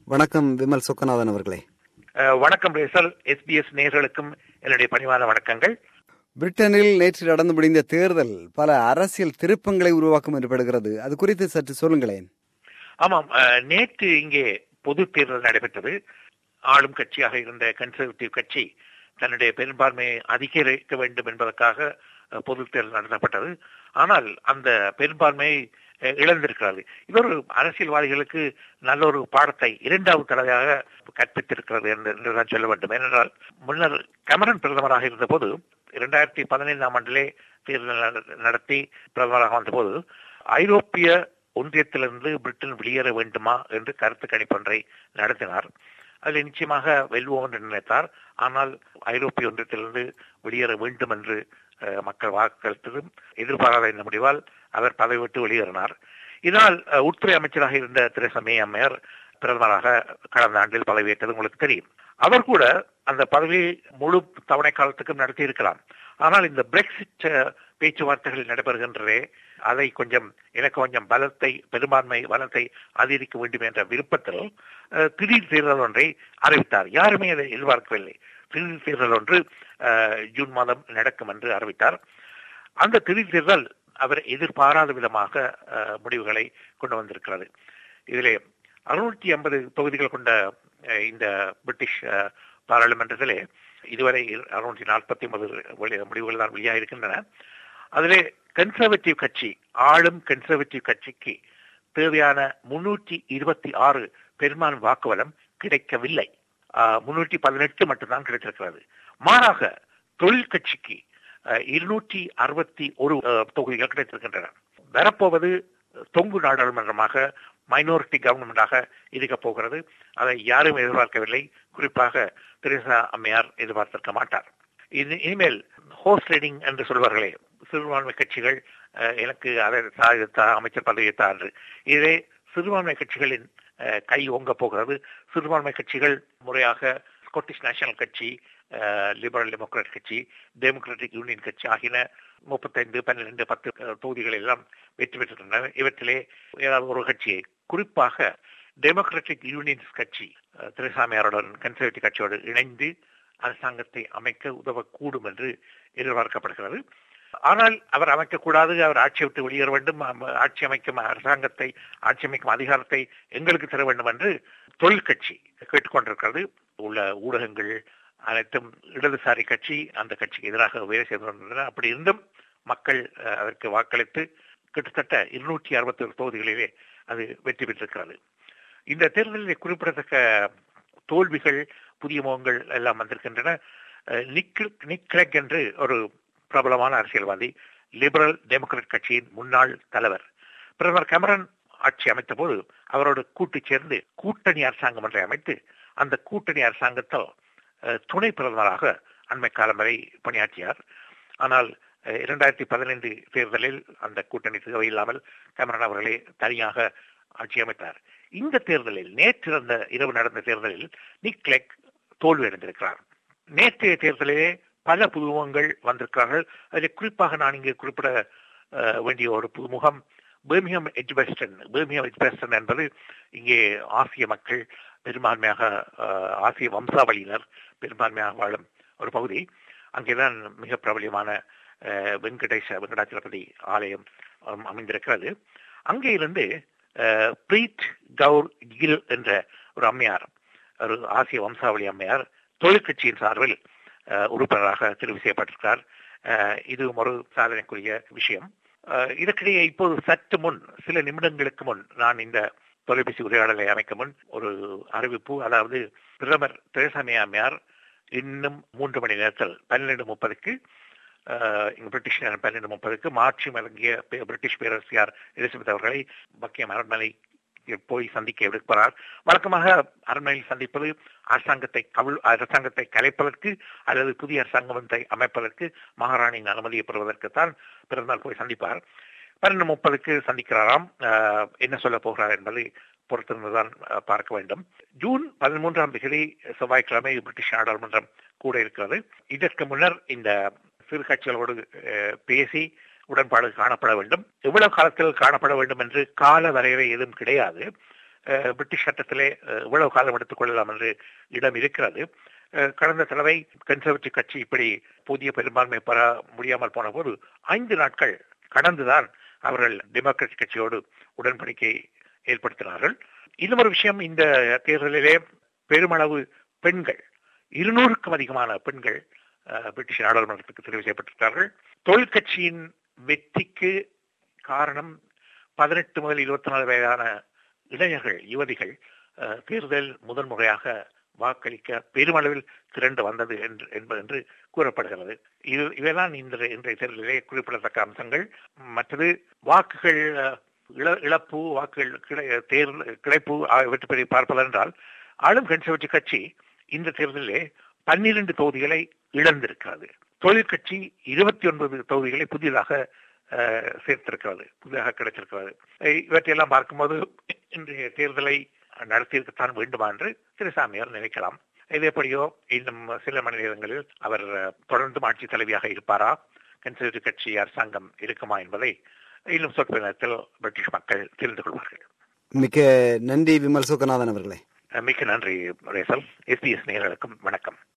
வணக்கம் விமல் சொக்கநாதன் அவர்களே அஹ், வணக்கம் ரேசல் எஸ்பிஎஸ் நேர்களுக்கும் என்னுடைய பணிவான வணக்கங்கள் பிரிட்டனில் நேற்று நடந்து முடிந்த தேர்தல் பல அரசியல் திருப்பங்களை உருவாக்கும் என்று படுகிறது அது குறித்து சற்று சொல்லுங்களேன் ஆமாம் அஹ், நேற்று இங்கே பொது தேர்தல் நடைபெற்றது ஆளும் கட்சியாக இருந்த கன்சர்வேட்டிவ் கட்சி தன்னுடைய பெரும்பான்மையை அதிகரிக்க வேண்டும் என்பதற்காக அஹ், பொது தேர்தல் நடத்தப்பட்டது ஆனால் அந்த பெரும்பான்மையை அஹ், இழந்திருக்கிறது இது ஒரு அரசியல்வாதிகளுக்கு நல்ல ஒரு பாடத்தை இரண்டாவது தடவையாக கற்பித்திருக்கிறது என்று என்றுதான் சொல்ல வேண்டும் ஏனென்றால் முன்னர் கமரன் பிரதமராக இருந்தபோது இரண்டாயிரத்தி பதினைந்தாம் ஆண்டிலே தேர்தல் நட- நடத்தி பிரதமராக வந்தபோது ஐரோப்பிய ஒன்றியத்திலிருந்து பிரிட்டன் வெளியேற வேண்டுமா என்று கருத்து கணிப்பொன்றை நடத்தினார் அதில் நிச்சயமாக வெல்வோம் என்று நினைத்தார் ஆனால் ஐரோப்பிய ஒன்றியத்திலிருந்து வெளியேற வேண்டும் என்று அஹ், மக்கள் வாக்களித்ததும் எதிர்பாராத இந்த முடிவால் அவர் பதவி விட்டு வெளியேறினார் இதனால் அஹ், உள்துறை அமைச்சராக இருந்த தெரசா மே அம்மையார் பிரதமராக கடந்த ஆண்டில் பதவியேற்றது உங்களுக்கு தெரியும் அவர் கூட அந்த பதவியை முழு தவணை காலத்துக்கும் நடத்தி இருக்கலாம் ஆனால் இந்த பிரெக்சிட் பேச்சுவார்த்தைகள் நடைபெறுகின்றதே அதை கொஞ்சம் எனக்கு கொஞ்சம் பலத்தை பெரும்பான்மை பலத்தை அதிகரிக்க வேண்டும் என்ற விருப்பத்தில் அஹ், திடீர் தேர்தல் ஒன்றை அறிவித்தார் யாருமே அதை எதிர்பார்க்கவில்லை திடீர் தேர்தல் ஒன்று அஹ், ஜூன் மாதம் நடக்கும் என்று அறிவித்தார் அந்த திடீர் தேர்தல் அவர் எதிர்பாராத விதமாக அஹ், முடிவுகளை கொண்டு வந்திருக்கிறது இதிலே அறுநூற்றி ஐம்பது தொகுதிகள் கொண்ட அஹ், இந்த பிரிட்டிஷ் அஹ், பாராளுமன்றத்திலே இதுவரை அறுநூற்றி நாற்பத்தி ஒன்பது முடிவுகள் தான் வெளியாகிருக்கின்றன அதிலே கன்சர்வேட்டிவ் கட்சி ஆளும் கன்சர்வேட்டிவ் கட்சிக்கு தேவையான முன்னூற்றி இருபத்தி ஆறு பெரும்பான்மை வாக்குவலம் கிடைக்கவில்லை முன்னூற்றி பதினெட்டு மட்டும்தான் கிடைத்திருக்கிறது மாறாக தொழில் கட்சிக்கு இருநூற்றி அறுபத்தி ஒரு தொகுதிகள் கிடைத்திருக்கின்றன வரப்போவது தொங்கு நாடாளுமன்றமாக மைனாரிட்டி கவர்மெண்டாக இருக்கப் போகிறது அதை யாரும் எதிர்பார்க்கவில்லை குறிப்பாக தெரேசா அம்மையார் எதிர்பார்த்திருக்க மாட்டார் இது இனிமேல் ஹோஸ்ட் ரைடிங் என்று சொல்வார்களே சிறுபான்மை கட்சிகள் அஹ், எனக்கு அதை தா இதை தா அமைச்சர் பதவியை தா என்று இதே சிறுபான்மை கட்சிகளின் அஹ், கை ஓங்க போகிறது சிறுபான்மை கட்சிகள் முறையாக ஸ்காட்டிஷ் நேஷனல் கட்சி லிபரல் டெமோக்ராட் கட்சி டெமோக்ராட்டிக் யூனியன் கட்சி ஆகின முப்பத்தைந்து பன்னிரண்டு பத்து அஹ், தொகுதிகள் எல்லாம் வெற்றி பெற்றிருக்கின்றன இவற்றிலே ஏதாவது ஒரு கட்சியை குறிப்பாக டெமோக்ராட்டிக் யூனியன்ஸ் கட்சி அஹ், திரைசாமியாருடன் கன்சர்வேட்டிவ் கட்சியோடு இணைந்து அரசாங்கத்தை அமைக்க உதவக்கூடும் என்று எதிர்பார்க்கப்படுகிறது ஆனால் அவர் அமைக்கக்கூடாது அவர் ஆட்சி விட்டு வெளியேற வேண்டும் அம- ஆட்சி அமைக்கும் அரசாங்கத்தை ஆட்சி அமைக்கும் அதிகாரத்தை எங்களுக்கு தர வேண்டும் என்று தொழிற்கட்சி கேட்டுக்கொண்டிருக்கிறது உள்ள ஊடகங்கள் அனைத்தும் இடதுசாரி கட்சி அந்த கட்சிக்கு எதிராக வேலை செய்து கொண்டிருந்தன அப்படி இருந்தும் மக்கள் அஹ், அதற்கு வாக்களித்து கிட்டத்தட்ட இருநூற்றி அறுபத்தி ஒரு தொகுதிகளிலே அது வெற்றி பெற்றிருக்கிறது இந்த தேர்தலில் குறிப்பிடத்தக்க தோல்விகள் புதிய முகங்கள் எல்லாம் வந்திருக்கின்றன அஹ், நிக் நிக் கிளெக் என்று ஒரு பிரபலமான அரசியல்வாதி லிபரல் டெமோக்ராட் கட்சியின் முன்னாள் தலைவர் பிரதமர் கமரன் ஆட்சி அமைத்த போது அவரோடு கூட்டு சேர்ந்து கூட்டணி அரசாங்கம் ஒன்றை அமைத்து அந்த கூட்டணி அரசாங்கத்தில் அஹ், துணை பிரதமராக அண்மை காலம் வரை பணியாற்றியார் ஆனால் அஹ், இரண்டாயிரத்தி பதினைந்து தேர்தலில் அந்த கூட்டணி தேவையில்லாமல் கமரன் அவர்களே தனியாக ஆட்சி அமைத்தார் இந்த தேர்தலில் நேற்று நடந்த இரவு நடந்த தேர்தலில் நிக்லெக் தோல்வி அடைந்திருக்கிறார் நேற்றைய தேர்தலிலே பல புதுமுகங்கள் வந்திருக்கிறார்கள் அதில் குறிப்பாக நான் இங்கே குறிப்பிட அஹ், வேண்டிய ஒரு புதுமுகம் பேர்மியம் எட்ஜ்பெஸ்டன் பேர்மியம் எட்ஜ்பெஸ்டன் என்பது இங்கே ஆசிய மக்கள் பெரும்பான்மையாக அஹ், ஆசிய வம்சாவளியினர் பெரும்பான்மையாக வாழும் ஒரு பகுதி அங்கேதான் மிக பிரபலியமான அஹ், வெங்கடேஷ வெங்கடாச்சலபதி ஆலயம் அம், அமைந்திருக்கிறது அங்கே இருந்து அஹ், பிரீத் கவுர் கில் என்ற ஒரு அம்மையார் ஒரு ஆசிய வம்சாவளி அம்மையார் தொழிற்கட்சியின் சார்பில் அஹ், உறுப்பினராக தெரிவு செய்யப்பட்டிருக்கிறார் அஹ், இதுவும் ஒரு சாதனைக்குரிய விஷயம் அஹ், இதற்கிடையே இப்போது சற்று முன் சில நிமிடங்களுக்கு முன் நான் இந்த தொலைபேசி உரையாடலை அமைக்க முன் ஒரு அறிவிப்பு அதாவது பிரதமர் தெரேசா மே அம்மையார் இன்னும் மூன்று மணி நேரத்தில் பன்னிரண்டு முப்பதுக்கு அஹ், இங்கு பிரிட்டிஷ் நேரம் பன்னிரண்டு முப்பதுக்கு மாற்றி வழங்கிய பே- பிரிட்டிஷ் பேரரசியார் எலிசபெத் அவர்களை பக்கியம் அரண்மனை போய் சந்திக்க எடுப்பார் வழக்கமாக அரண்மனையில் சந்திப்பது அரசாங்கத்தை கவிழ் அரசாங்கத்தை கலைப்பதற்கு அல்லது புதிய அரசாங்கம் ஒன்றை அமைப்பதற்கு மகாராணியின் அனுமதியை பெறுவதற்குத்தான் பிறந்தநாள் போய் சந்திப்பார் பன்னெண்டு முப்பதுக்கு சந்திக்கிறாராம் அஹ், என்ன சொல்ல போகிறார் என்பதை பொறுத்திருந்துதான் அஹ், பார்க்க வேண்டும் ஜூன் பதிமூன்றாம் தேதி செவ்வாய்க்கிழமை பிரிட்டிஷ் நாடாளுமன்றம் கூட இருக்கிறது இதற்கு முன்னர் இந்த சிறு கட்சிகளோடு அஹ், பேசி உடன்பாடு காணப்பட வேண்டும் எவ்வளவு காலத்தில் காணப்பட வேண்டும் என்று கால வரையறை எதுவும் கிடையாது அஹ், பிரிட்டிஷ் சட்டத்திலே அஹ், இவ்வளவு காலம் எடுத்துக் கொள்ளலாம் என்று இடம் இருக்கிறது அஹ், கடந்த தடவை கன்சர்வேட்டிவ் கட்சி இப்படி புதிய பெரும்பான்மை பெற முடியாமல் போன போது ஐந்து நாட்கள் கடந்துதான் அவர்கள் டெமோக்ராட்டிக் கட்சியோடு உடன்படிக்கை ஏற்படுத்தினார்கள் இன்னும் ஒரு விஷயம் இந்த தேர்தலிலே பெருமளவு பெண்கள் இருநூறுக்கும் அதிகமான பெண்கள் அஹ், பிரிட்டிஷ் நாடாளுமன்றத்துக்கு தெரிவு செய்யப்பட்டிருக்கிறார்கள் தொழிற்கட்சியின் வெற்றிக்கு காரணம் பதினெட்டு முதல் இருபத்தி நாலு வயதான இளைஞர்கள் யுவதிகள் அஹ், தேர்தல் முதல் முறையாக வாக்களிக்க பெருமளவில் திரண்டு வந்தது என்று என்பது என்று கூறப்படுகிறது இது இவைதான் இன்றைய இன்றைய தேர்தலிலே குறிப்பிடத்தக்க அம்சங்கள் மற்றது வாக்குகள் அஹ், இழ- இழப்பு வாக்குகள் கிடை- தேர்தல் கிடைப்பு ஆகியவற்றை பற்றி பார்ப்பதென்றால் ஆளும் கன்சர்வேட்டிவ் கட்சி இந்த தேர்தலிலே பன்னிரண்டு தொகுதிகளை இழந்திருக்கிறது தொழிற்கட்சி இருபத்தி ஒன்பது தொகுதிகளை புதிதாக அஹ், சேர்த்திருக்கிறது புதிதாக கிடைத்திருக்கிறது அஹ், இவற்றையெல்லாம் பார்க்கும்போது இன்றைய தேர்தலை நடத்தியிருக்கத்தான் வேண்டுமா என்று திரு சாமியார் நினைக்கலாம் இது எப்படியோ இன்னும் சில மணி நேரங்களில் அவர் அஹ், தொடர்ந்து ஆட்சி தலைவியாக இருப்பாரா கன்சர்வேட்டிவ் கட்சி அரசாங்கம் இருக்குமா என்பதை இன்னும் சொற்ப நேரத்தில் பிரிட்டிஷ் மக்கள் தெரிந்து கொள்வார்கள் மிக்க நன்றி விமல் சுக்கநாதன் அவர்களே அஹ், மிக்க நன்றி ரேசல் எஸ்பிஎஸ் நேயர்களுக்கும் வணக்கம்